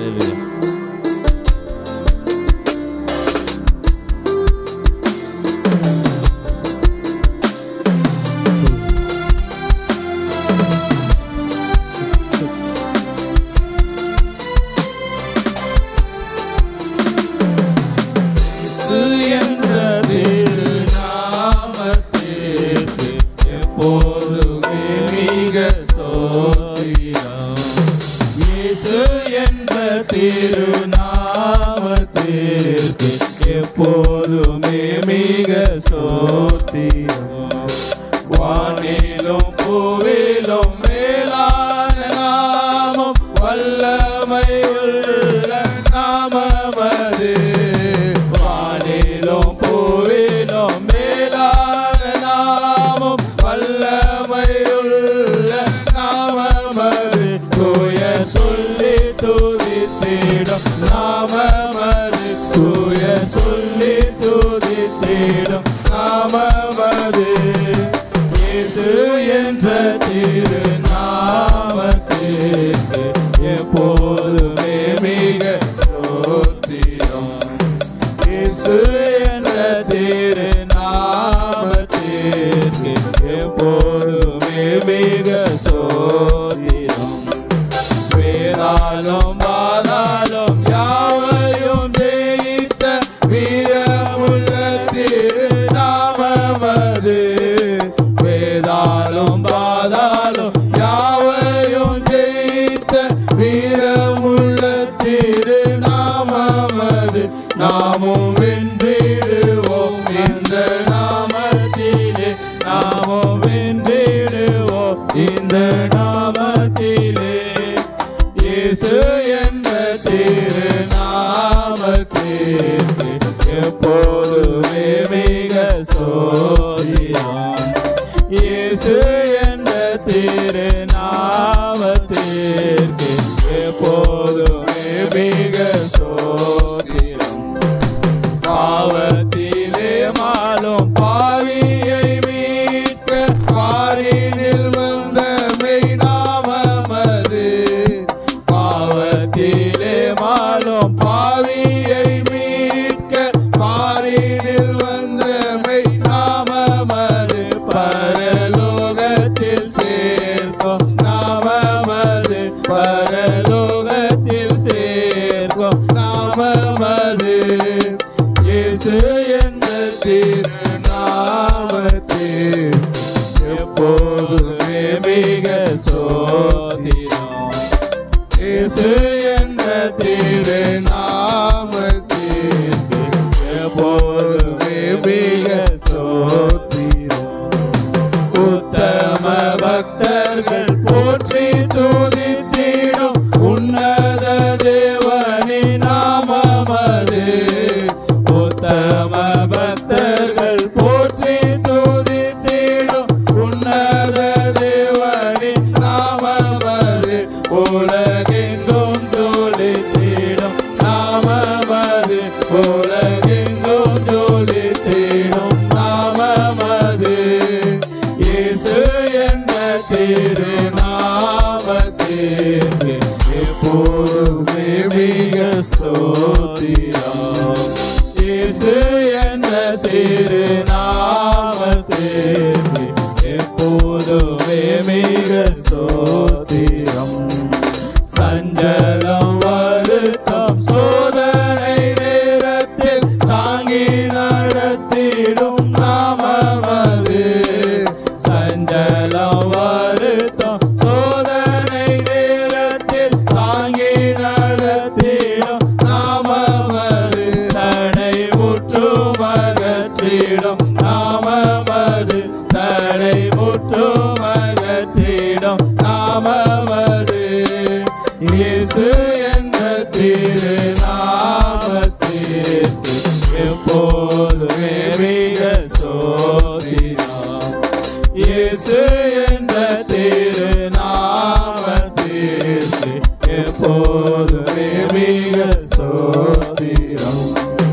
Hallelujah. இயேசு என்ற திருநாமத்திற்கு எப்போதுமே மிக ஸ்தோத்திரம். இயேசு என்ற திருநாமத்திற்கு எப்போதுமே மிக ஸ்தோத்திரம். வானிலும் பூவிலும் மேலான நாமம் வல்லமையுள்ள நாமமது வானிலும் பூவிலும் மேலான நாமம் வல்லமையுள்ள நாமமது தூய சொல்லி துதித்திடும் நாமமது தூய சொல்லி துதித்திடும் நாமமது இயேசு என்ற திருநாமத்திற்கு எப்போதுமே மிக ஸ்தோத்திரம் இயேசு என்ற திருநாமத்திற்கு எப்போதுமே மிக ஸ்தோத்திரம் வேதாலும் பாதாலும் யாவையும் ஜெயித்த வீரமுள்ள திருநாமமது வேதாலும் பாதாலும் யாவையும் ஜெயித்த வீரமுள்ள திருநாமமது நாமும் வென்றிடுவோம் இந்த நாமத்திலே நாமும் வென்றிடுவோம் இந்த நாமத்திலே இயேசு என்ற திருநாமத்திற்கு எப்போதுமே மிக சோதியம் இயேசு என்ற திருநாமத்திற்கு எப்போதுமே மிக சோதியம் பாவத்திலே மாலும் பாவியை மீட்க பாரினில் வந்த மெய்நாமமது பாவத்திலே மாலும் பாவியை மீட்க பாரினில் வந்த மெய்நாமமது பரலோகத்தில் சேர்க்கும் நாமமது பரலோகத்தில் சேர்க்கும் நாமமது இயேசு என்ற திருநாமத்தில் எப்போதுமே மிக சோதிரம் இயேசு என்ற திருநாமத்திற்கு எப்போதுமே மிக சோதிரம் உத்தம பக்தர்கள் போற்றி துதித்திடும் உன்னத தேவனின் நாமமது உத்தம பக்தர்கள் போற்றி துதித்திடும் உன்னத தேவனின் நாமமது உலகெங்கும் ஜொலித்திடும் நாமமது உலகெங்கும் ஜொலித்திடும் நாமமது இயேசு என்ற திருநாமத்திற்கு எப்போதுமே மிக ஸ்தோத்திரம் இயேசு என்ற திருநாமத்திற்கு எப்போதுமே மிக ஸ்தோத்திரம் சஞ்சலம் வருத்தம் சோதனை நேரத்தில் தாங்கி நடத்திடும் நாமமது சஞ்சலம் வருத்தம் சோதனை நேரத்தில் தாங்கி நடத்திடும் நாமமது தடை முற்றும் அகற்றிடும் நாமமது தடை முற்றும் அகற்றிடும் நாமமது இயேசு என்ற திருநாமத்திற்கு எப்போதுமே மிக ஸ்தோத்திரம் இயேசு என்ற திருநாமத்திற்கு எப்போதுமே மிக ஸ்தோத்திரம்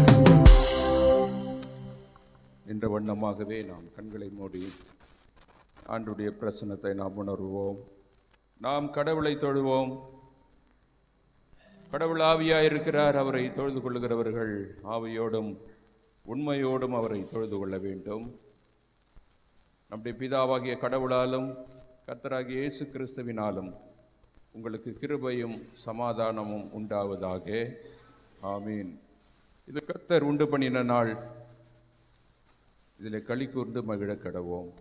என்ற வண்ணமாகவே நாம் கண்களை மூடி ஆண்டுடைய பிரசனத்தை நாம் உணர்வோம் நாம் கடவுளை தொழுவோம் கடவுள் ஆவியாய் இருக்கிறார் அவரை தொழுது கொள்ளுகிறவர்கள் ஆவியோடும் உண்மையோடும் அவரை தொழுது கொள்ள வேண்டும் நம்முடைய பிதாவாகிய கடவுளாலும் கர்த்தராகிய இயேசு கிறிஸ்துவினாலும் உங்களுக்கு கிருபையும் சமாதானமும் உண்டாவதாக ஆமீன் இது கர்த்தர் உண்டு பண்ணின நாள் இதில் களி கூர்ந்து மகிழக் கடவோம்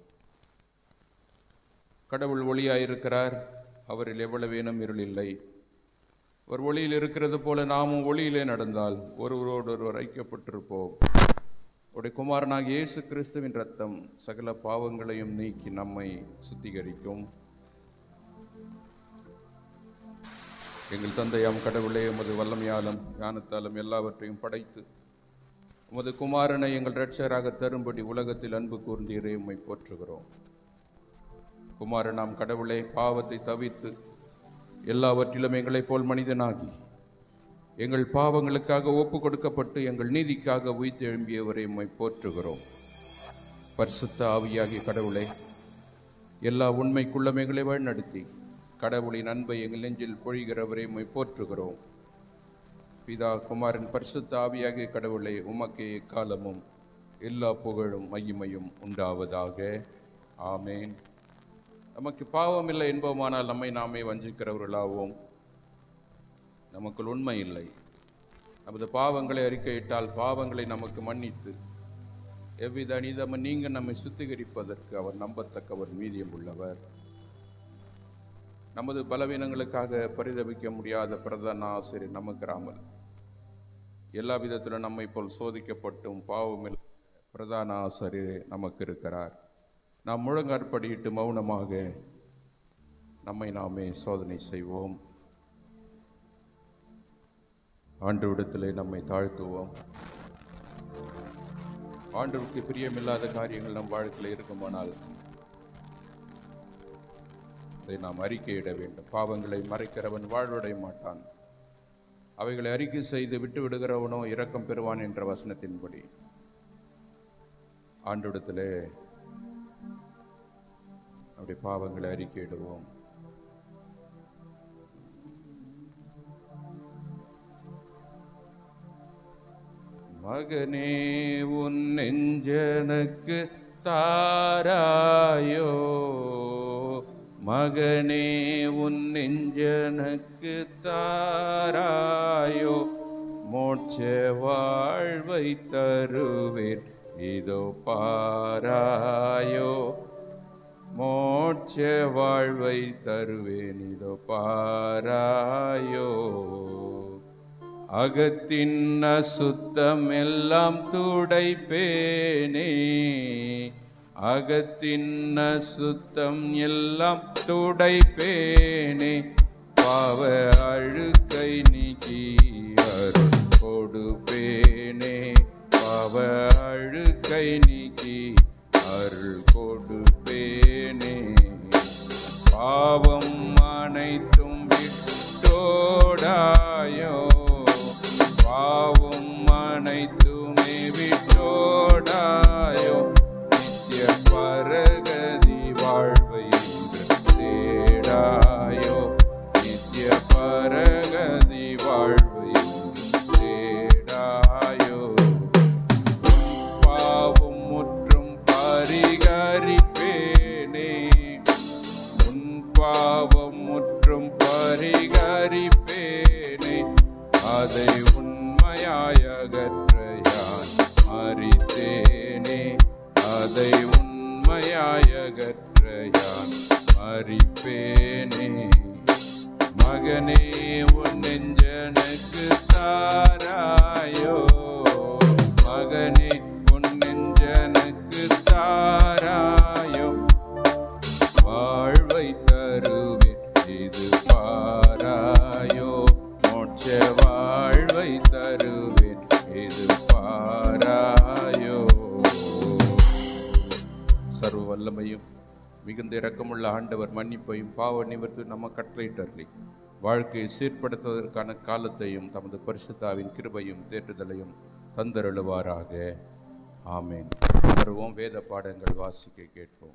கடவுள் ஒளியாயிருக்கிறார் அவரில் எவ்வளவேனும் இருள் இல்லை ஒரு ஒளியில் இருக்கிறது போல நாமும் ஒளியிலே நடந்தால் ஒருவரோடு ஒருவர் ஐக்கியப்பட்டிருப்போம் உடைய குமாரனாகிய இயேசு கிறிஸ்துவின் ரத்தம் சகல பாவங்களையும் நீக்கி நம்மை சுத்திகரிக்கும் எங்கள் தந்தையாம் கடவுளே உமது வல்லமையாலும் ஞானத்தாலும் எல்லாவற்றையும் படைத்து உமது குமாரனை எங்கள் இரட்சகராக தரும்படி உலகத்தில் அன்பு கூர்ந்தீரே உம்மை போற்றுகிறோம் குமாரனாம் கடவுளே பாவத்தை தவித்து எல்லாவற்றிலும் எங்களைப் போல் மனிதனாகி எங்கள் பாவங்களுக்காக ஒப்பு கொடுக்கப்பட்டு எங்கள் நீதிக்காக உயிர்த்து எழும்பியவரை உம்மை போற்றுகிறோம் பரிசுத்த ஆவியாகிய கடவுளே எல்லா உண்மைக்குள்ளும் எங்களை வழிநடத்தி கடவுளின் அன்பை எங்கள் நெஞ்சில் பொழிகிறவரை உம்மை போற்றுகிறோம் பிதா குமாரன் பரிசுத்த ஆவியாகிய கடவுளை உமக்கே எக்காலமும் எல்லா புகழும் மகிமையும் உண்டாவதாக ஆமேன் நமக்கு பாவம் இல்லை என்போமானால் நம்மை நாமே வஞ்சிக்கிறவர்களாவோம் நமக்குள் உண்மை இல்லை நமது பாவங்களை அறிக்கையிட்டால் பாவங்களை நமக்கு மன்னித்து எவ்வித அநீதமும் நீங்க நம்மை சுத்திகரிப்பதற்கு அவர் நம்பத்தக்கவர் மீதியம் உள்ளவர் நமது பலவீனங்களுக்காக பரிதபிக்க முடியாத பிரதான ஆசிரியர் நமக்கிறாமல் எல்லா விதத்திலும் நம்மை போல் சோதிக்கப்பட்டும் பாவமில் பிரதான ஆசிரியர் நமக்கு இருக்கிறார் நாம் முழங்காற்படியிட்டு மௌனமாக நம்மை நாமே சோதனை செய்வோம் ஆண்டவிடத்திலே நம்மை தாழ்த்துவோம் ஆண்டவருக்கு பிரியமில்லாத காரியங்கள் நம் வாழ்க்கையில் இருக்குமானால் அதை நாம் அறிக்கையிட வேண்டும் பாவங்களை மறைக்கிறவன் வாழ்வடைய மாட்டான் அவைகளை அறிக்கை செய்து விட்டு விடுகிறவனோ இரக்கம் பெறுவான் என்ற வசனத்தின்படி ஆண்டவிடத்திலே நம்முடைய பாவங்களை அறிக்கையிடுவோம் மகனே உன் நெஞ்சனுக்கு தாராயோ மகனே உன் நெஞ்சனுக்கு தாராயோ மோட்ச வாழ்வை தருவேன் இதோ பாராயோ மோட்ச வாழ்வை தருவேன் இதோ பாராயோ அகத்தின் அசுத்தம் எல்லாம் துடைப்பேனே அகத்தின் அசுத்தம் எல்லாம் துடைப்பேனே பாவ அழுக்கை நீக்கி அருள் கொடுப்பேனே பாவ அழுக்கை நீக்கி அருள் கொடுப்பேனே பாவம் அனைத்தும் விட்டோடாயோ பாவம் அனைத்துமே விட்டோடாயோ நித்திய பரகதி வாழ்வை இன்று தேடாயோ நித்திய பரகதி வாழ்வை இன்று தேடாயோ பாவம் முற்றும் பரிகரிப்பேனே உன் பாவம் முற்றும் பரிகரிப்பேனே அதை உண்மையாய் அகற்ற யான் மறித்தேனே அதை உண்மையாய் அகற்ற யான் மறிப்பேனே மகனே உன் நெஞ்சனுக்கு தாராயோ மகனே உன் நெஞ்சனுக்கு தாராயோ வாழ்வை தருவேன் இது பாராயோ மோட்ச வாழ்வை தருவேன் இது பாராயோ சர்வ வல்லமையும் மிகுந்த இரக்கமுள்ள ஆண்டவர் மன்னிப்பையும் பாவ நிவர்த்தி நம்ம கட்டளையிட்டர்லி வாழ்க்கையை சீர்படுத்துவதற்கான காலத்தையும் தமது பரிசுத்தாவின் கிருபையும் தேற்றுதலையும் தந்தருளுவாராக ஆமேன் வருவோம் வேத பாடங்கள் வாசிக்க கேட்போம்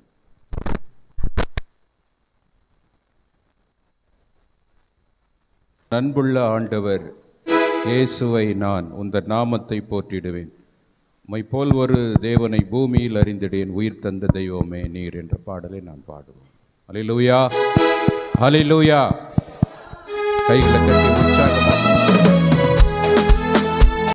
அன்புள்ள ஆண்டவர் இயேசுவை நான் உந்த நாமத்தை போற்றிடுவேன் மை போல் ஒரு தேவனை பூமியில் அறிந்திடேன் உயிர் தந்த தெய்வமே நீர் என்ற பாடலை நான் பாடுவேன் ஹalleluya ஹalleluya கைகளை கட்டி உற்சாகம்